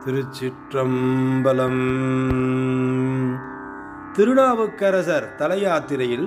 திருச்சிற்றம்பலம் திருநாவுக்கரசர் தலையாத்திரையில்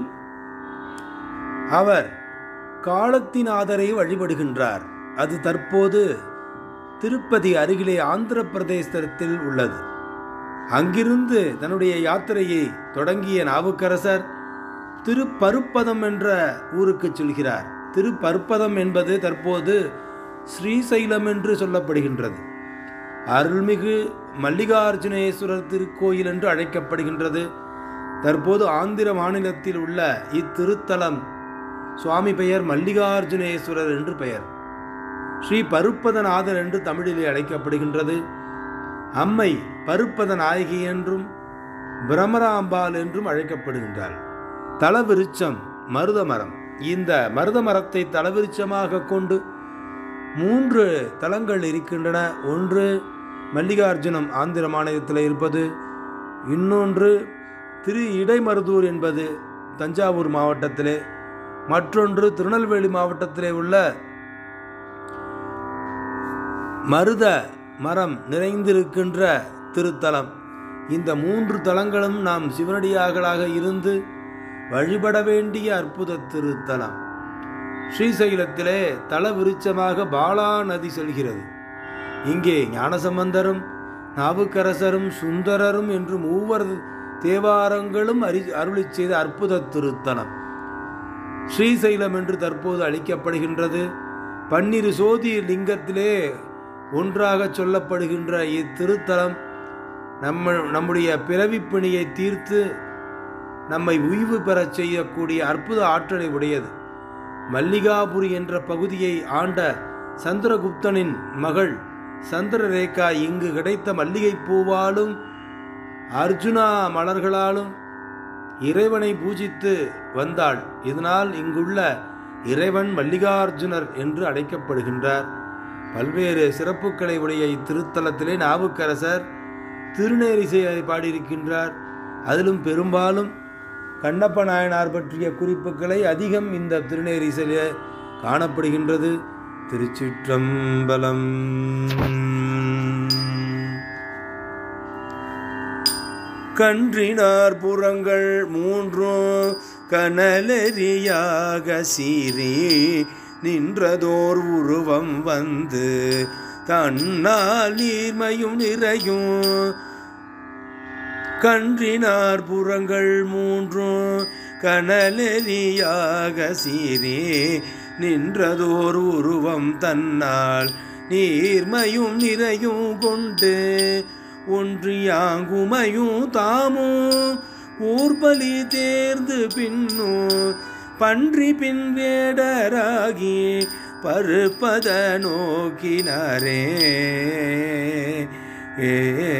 அவர் காலத்தின் ஆதரை வழிபடுகின்றார் அது தற்போது திருப்பதி அருகிலே ஆந்திர பிரதேசத்தில் உள்ளது அங்கிருந்து தன்னுடைய யாத்திரையை தொடங்கிய நாவுக்கரசர் திருப்பருப்பதம் என்ற ஊருக்கு செல்கிறார் திருப்பருப்பதம் என்பது தற்போது ஸ்ரீசைலம் என்று சொல்லப்படுகின்றது அருள்மிகு மல்லிகார்ஜுனேஸ்வரர் திருக்கோயில் என்று அழைக்கப்படுகின்றது தற்போது ஆந்திர மாநிலத்தில் உள்ள இத்திருத்தலம் சுவாமி பெயர் மல்லிகார்ஜுனேஸ்வரர் என்று பெயர் ஸ்ரீ பருப்பதநாதர் என்று தமிழிலே அழைக்கப்படுகின்றது அம்மை பருப்பத நாயகி என்றும் பிரமராம்பாள் என்றும் அழைக்கப்படுகின்றாள் தலவிருச்சம் மருத மரம் இந்த மருத மரத்தை தலவிருச்சமாக கொண்டு மூன்று தலங்கள் இருக்கின்றன ஒன்று மல்லிகார்ஜுனம் ஆந்திர மாநிலத்தில் இருப்பது இன்னொன்று திரு இடைமருதூர் என்பது தஞ்சாவூர் மாவட்டத்திலே மற்றொன்று திருநெல்வேலி மாவட்டத்திலே உள்ள மருத மரம் நிறைந்திருக்கின்ற திருத்தலம் இந்த மூன்று தலங்களும் நாம் சிவனடியார்களாக இருந்து வழிபட வேண்டிய அற்புத திருத்தலம் ஸ்ரீசைலத்திலே தல விருட்சமாக பாலா நதி செல்கிறது இங்கே ஞானசம்பந்தரும் நாவுக்கரசரும் சுந்தரரும் என்று மூவர் தேவாரங்களும் அறி அருளி செய்த அற்புத திருத்தலம் ஸ்ரீசைலம் என்று தற்போது அளிக்கப்படுகின்றது பன்னிரு சோதி லிங்கத்திலே ஒன்றாக சொல்லப்படுகின்ற இத்திருத்தலம் நம்ம நம்முடைய பிறவிப்பிணியை தீர்த்து நம்மை உய்வு பெறச் செய்யக்கூடிய அற்புத ஆற்றலை உடையது மல்லிகாபுரி என்ற பகுதியை ஆண்ட சந்திரகுப்தனின் மகள் சந்திரரேகா இங்கு கிடைத்த மல்லிகை பூவாலும் அர்ஜுனா மலர்களாலும் இறைவனை பூஜித்து வந்தாள் இதனால் இங்குள்ள இறைவன் மல்லிகார்ஜுனர் என்று அழைக்கப்படுகின்றார் பல்வேறு சிறப்புகளை உடைய இத்திருத்தலத்திலே நாவுக்கரசர் திருநேரிசையை பாடியிருக்கின்றார் அதிலும் பெரும்பாலும் கண்ணப்ப நாயனார் பற்றிய குறிப்புகளை அதிகம் இந்த திருநேரிசையிலே காணப்படுகின்றது திருச்சிற்றம்பலம் கன்றினார் புறங்கள் மூன்றும் கனலெறியாக சீறி நின்றதோர் உருவம் வந்து தன்னால் நீர்மையும் நிறையும் கன்றினார் புறங்கள் மூன்றும் கனலெறியாக சீறி நின்றதோர் உருவம் தன்னால் நீர்மையும் நிறையும் கொண்டு ஒன்றியாங்குமையும் தாமோ ஊர்பலி தேர்ந்து பின்னோ பன்றி பின் வேடராகி பருப்பத நோக்கினாரே ஏ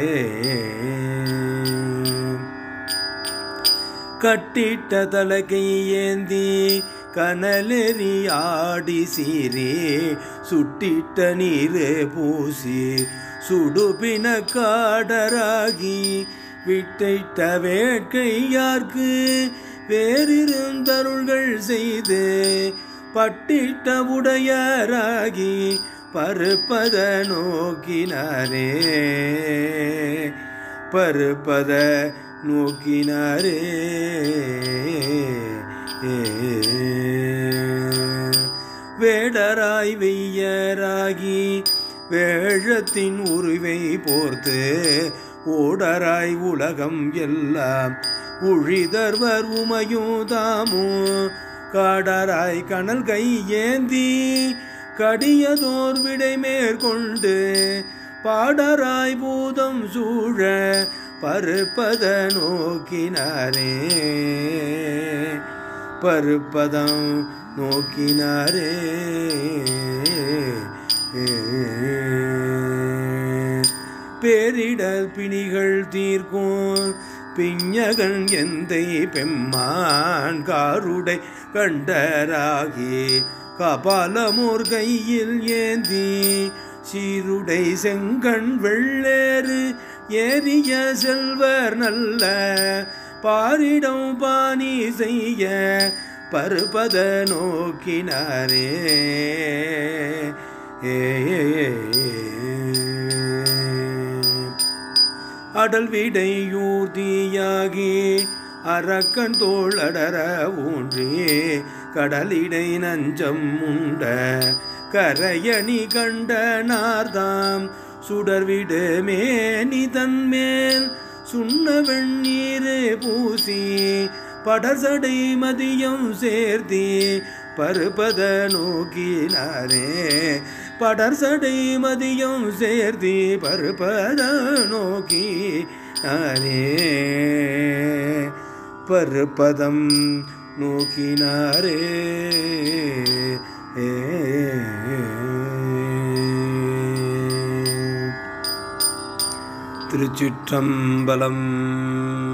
கட்டிட்ட தலகை ஏந்தி கனலெறி ஆடி சீரே சுட்டிட்ட நீர் பூசி சுடுபின காடராகி விட்டிட்ட வேட்கையார்க்கு வேறிருந்தருள்கள் செய்து பட்டிட்ட உடையராகி பருப்பத நோக்கினாரே பருப்பத நோக்கினாரே வேடராய் வெய்யராகி வேழத்தின் உருவை போர்த்து ஓடராய் உலகம் எல்லாம் உழிதர்வர் உமையும் தாமோ காடராய் கனல் கை ஏந்தி கடியதோர் விடை மேற்கொண்டு பாடராய் பூதம் சூழ பருப்பத நோக்கினாரே பருப்பதம் நோக்கினாரே பேரிடர் பிணிகள் தீர்க்கும் பிஞகன் எந்தை பெம்மான் காருடை கண்டராகி கபாலமோர் கையில் ஏந்தி சீருடை செங்கண் வெள்ளேறு ஏறிய செல்வர் நல்ல பாரிடம் பாணி செய்ய பருப்பத நோக்கினாரே ஏ அடல் விடையூர்தியாகி அரக்கன் தோள் அடர ஊன்றி கடலிடை நஞ்சம் உண்ட கரையணி கண்ட நார்தாம் சுடர்விடு மேனி தன்மேல் சுண்ண வெண்ணீர் பூசி படசடை மதியம் சேர்த்தி பருப்பத நோக்கினாரே படர்சடை மதியம் சேர்த்தி பருப்பத நோக்கினாரே பருப்பதம் நோக்கினாரே ஏ திருச்சிற்றம்பலம்